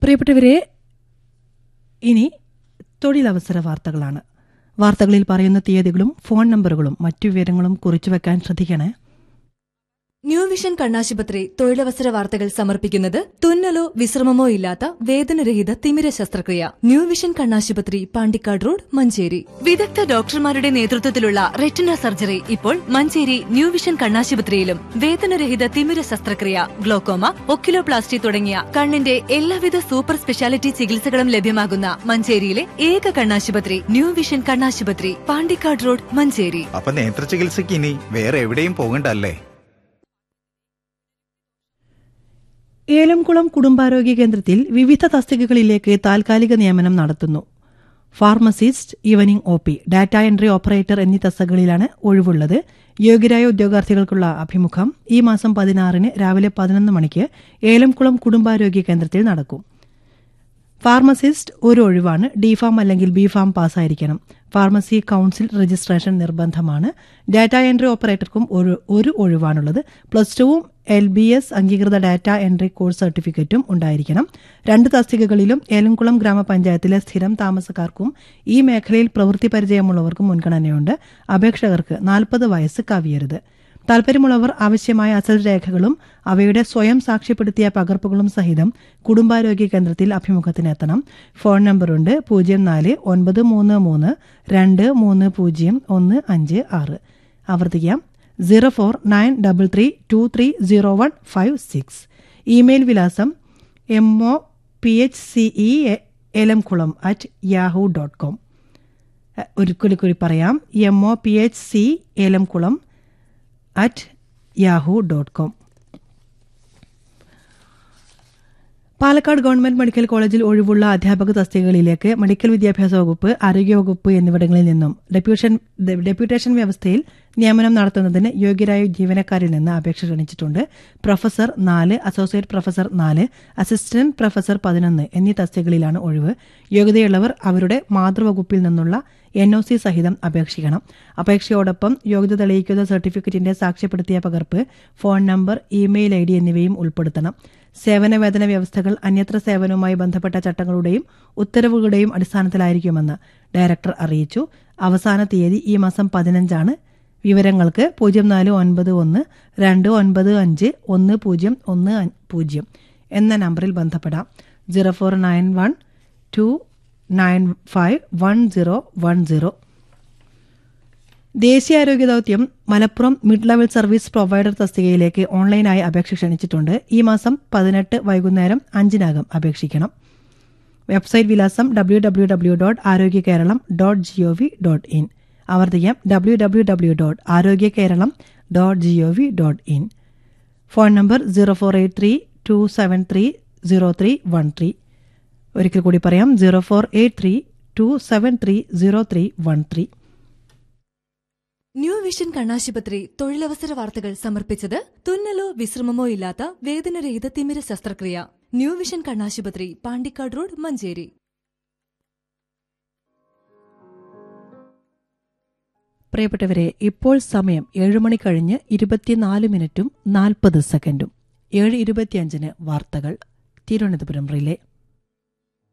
പ്രിയപ്പെട്ടവരെ ഇനി തൊഴിലവസര വാർത്തകളാണ് വാർത്തകളിൽ പറയുന്ന തീയതികളും ഫോൺ നമ്പറുകളും മറ്റു വിവരങ്ങളും കുറിച്ചു വെക്കാൻ ശ്രദ്ധിക്കണേ ന്യൂ വിഷൻ കണ്ണാശുപത്രി തൊഴിലവസര വാർത്തകൾ സമർപ്പിക്കുന്നത് തുന്നലോ വിശ്രമമോ ഇല്ലാത്ത വേദനരഹിത തിമിര ശസ്ത്രക്രിയ ന്യൂ വിഷൻ കണ്ണാശുപത്രി പാണ്ടിക്കാട് റോഡ് മഞ്ചേരി വിദഗ്ധ ഡോക്ടർമാരുടെ നേതൃത്വത്തിലുള്ള റെറ്റിന സർജറി ഇപ്പോൾ മഞ്ചേരി ന്യൂ വിഷൻ കണ്ണാശുപത്രിയിലും വേദനരഹിത തിമിര ശസ്ത്രക്രിയ ഗ്ലോക്കോമ ഒക്കിലോപ്ലാസ്റ്റി തുടങ്ങിയ കണ്ണിന്റെ എല്ലാവിധ സൂപ്പർ സ്പെഷ്യാലിറ്റി ചികിത്സകളും ലഭ്യമാകുന്ന മഞ്ചേരിയിലെ ഏക കണ്ണാശുപത്രി ന്യൂ വിഷൻ കണ്ണാശുപത്രി പാണ്ടിക്കാട് റോഡ് മഞ്ചേരി അപ്പൊ നേത്ര ചികിത്സയ്ക്ക് ഇനി വേറെ എവിടെയും പോകണ്ടല്ലേ ഏലംകുളം കുടുംബാരോഗ്യ കേന്ദ്രത്തിൽ വിവിധ തസ്തികകളിലേക്ക് താൽക്കാലിക നിയമനം നടത്തുന്നു pharmacist evening O P data entry operator എന്നീ തസ്തികകളിലാണ് ഒഴിവുള്ളത് യോഗ്യരായ ഉദ്യോഗാർത്ഥികൾക്കുള്ള അഭിമുഖം ഈ മാസം പതിനാറിന് രാവിലെ പതിനൊന്ന് മണിക്ക് ഏലംകുളം കുടുംബാരോഗ്യ കേന്ദ്രത്തിൽ നടക്കും ഫാർമസിസ്റ്റ് ഒരു ഒഴിവാണ് ഡി ഫാം അല്ലെങ്കിൽ ബി ഫാം പാസ്സായിരിക്കണം ഫാർമസി കൌൺസിൽ രജിസ്ട്രേഷൻ നിർബന്ധമാണ് ഡാറ്റ എൻട്രി ഓപ്പറേറ്റർക്കും ഒരു ഒരു ഒഴിവാണുള്ളത് പ്ലസ് ടുവും എൽ ബി എസ് അംഗീകൃത ഡാറ്റ എൻട്രി കോഴ്സ് സർട്ടിഫിക്കറ്റും ഉണ്ടായിരിക്കണം രണ്ട് തസ്തികകളിലും ഏലംകുളം ഗ്രാമപഞ്ചായത്തിലെ സ്ഥിരം താമസക്കാർക്കും ഈ മേഖലയിൽ പ്രവൃത്തി പരിചയമുള്ളവർക്കും മുൻഗണനയുണ്ട് അപേക്ഷകർക്ക് നാൽപ്പത് വയസ്സ് കവിയരുത് താൽപര്യമുള്ളവർ ആവശ്യമായ അസൽ രേഖകളും അവയുടെ സ്വയം സാക്ഷ്യപ്പെടുത്തിയ പകർപ്പുകളും സഹിതം കുടുംബാരോഗ്യ കേന്ദ്രത്തിൽ അഭിമുഖത്തിനെത്തണം ഫോൺ നമ്പറുണ്ട് പൂജ്യം നാല് ഒൻപത് മൂന്ന് മൂന്ന് രണ്ട് മൂന്ന് പൂജ്യം ഒന്ന് അഞ്ച് ആറ് ആവർത്തിക്കാം zero four nine double three two three zero one five six email വിലാസം M O P H C E Elamkulam at Yahoo dot com ഒരിക്കൽ കൂടി പറയാം M O P H C Elamkulam at Yahoo dot com Palakkad government medical കോളേജിൽ ഒഴിവുള്ള അധ്യാപക തസ്തികകളിലേക്ക് medical വിദ്യാഭ്യാസ വകുപ്പ് ആരോഗ്യവകുപ്പ് എന്നിവിടങ്ങളിൽ നിന്നും ഡെപ്യൂഷൻ ഡെപ്യൂട്ടേഷൻ വ്യവസ്ഥയിൽ നിയമനം നടത്തുന്നതിന് യോഗ്യരായ ജീവനക്കാരിൽ നിന്ന് അപേക്ഷ ക്ഷണിച്ചിട്ടുണ്ട് പ്രൊഫസർ നാല് അസോസിയേറ്റ് പ്രൊഫസർ നാല് അസിസ്റ്റന്റ് പ്രൊഫസർ പതിനൊന്ന് എന്നീ തസ്തികകളിലാണ് ഒഴിവ് യോഗ്യതയുള്ളവർ അവരുടെ മാതൃവകുപ്പിൽ നിന്നുള്ള എൻ ഒ സി സഹിതം അപേക്ഷിക്കണം അപേക്ഷയോടൊപ്പം യോഗ്യത തെളിയിക്കുന്ന സർട്ടിഫിക്കറ്റിന്റെ സാക്ഷ്യപ്പെടുത്തിയ പകർപ്പ് phone number email I D എന്നിവയും ഉൾപ്പെടുത്തണം സേവന വേതന വ്യവസ്ഥകൾ അന്യത്ര സേവനവുമായി ബന്ധപ്പെട്ട ചട്ടങ്ങളുടെയും ഉത്തരവുകളുടെയും അടിസ്ഥാനത്തിലായിരിക്കുമെന്ന് ഡയറക്ടർ അറിയിച്ചു അവസാന തീയതി ഈ മാസം പതിനഞ്ചാണ് വിവരങ്ങൾക്ക് പൂജ്യം നാല് ഒൻപത് ഒന്ന് രണ്ട് ഒൻപത് അഞ്ച് ഒന്ന് പൂജ്യം ഒന്ന് പൂജ്യം എന്ന നമ്പറിൽ ബന്ധപ്പെടാം zero four nine one two nine five one zero one zero ദേശീയ ആരോഗ്യ ദൌത്യം Malappuram mid level service provider തസ്തികയിലേക്ക് ഓൺലൈനായി അപേക്ഷ ക്ഷണിച്ചിട്ടുണ്ട് ഈ മാസം പതിനെട്ട് വൈകുന്നേരം അഞ്ചിനകം അപേക്ഷിക്കണം വെബ്സൈറ്റ് വിലാസം W W W dot Arogya Keralam dot G O V dot in ആവർത്തിക്കാം W W W dot Arogya Keralam dot G O V dot in phone number zero four eight three two seven three zero three one three ഒരിക്കൽ കൂടി പറയാം zero four eight three two seven three zero three one three new vision കണ്ണാശുപത്രി തൊഴിലവസര വാർത്തകൾ സമർപ്പിച്ചത് തുന്നലോ വിശ്രമമോ ഇല്ലാത്ത വേദനരഹിത തിമിര ശസ്ത്രക്രിയ ന്യൂ വിഷൻ കണ്ണാശുപത്രി പാണ്ടിക്കാട് റോഡ് മഞ്ചേരി പ്രിയപ്പെട്ടവരെ ഇപ്പോൾ സമയം ഏഴ് മണി കഴിഞ്ഞ് ഇരുപത്തിനാല് മിനിറ്റും നാൽപ്പത് സെക്കൻഡും ഏഴ് ഇരുപത്തിയഞ്ചിന് വാർത്തകൾ തിരുവനന്തപുരം റിലേ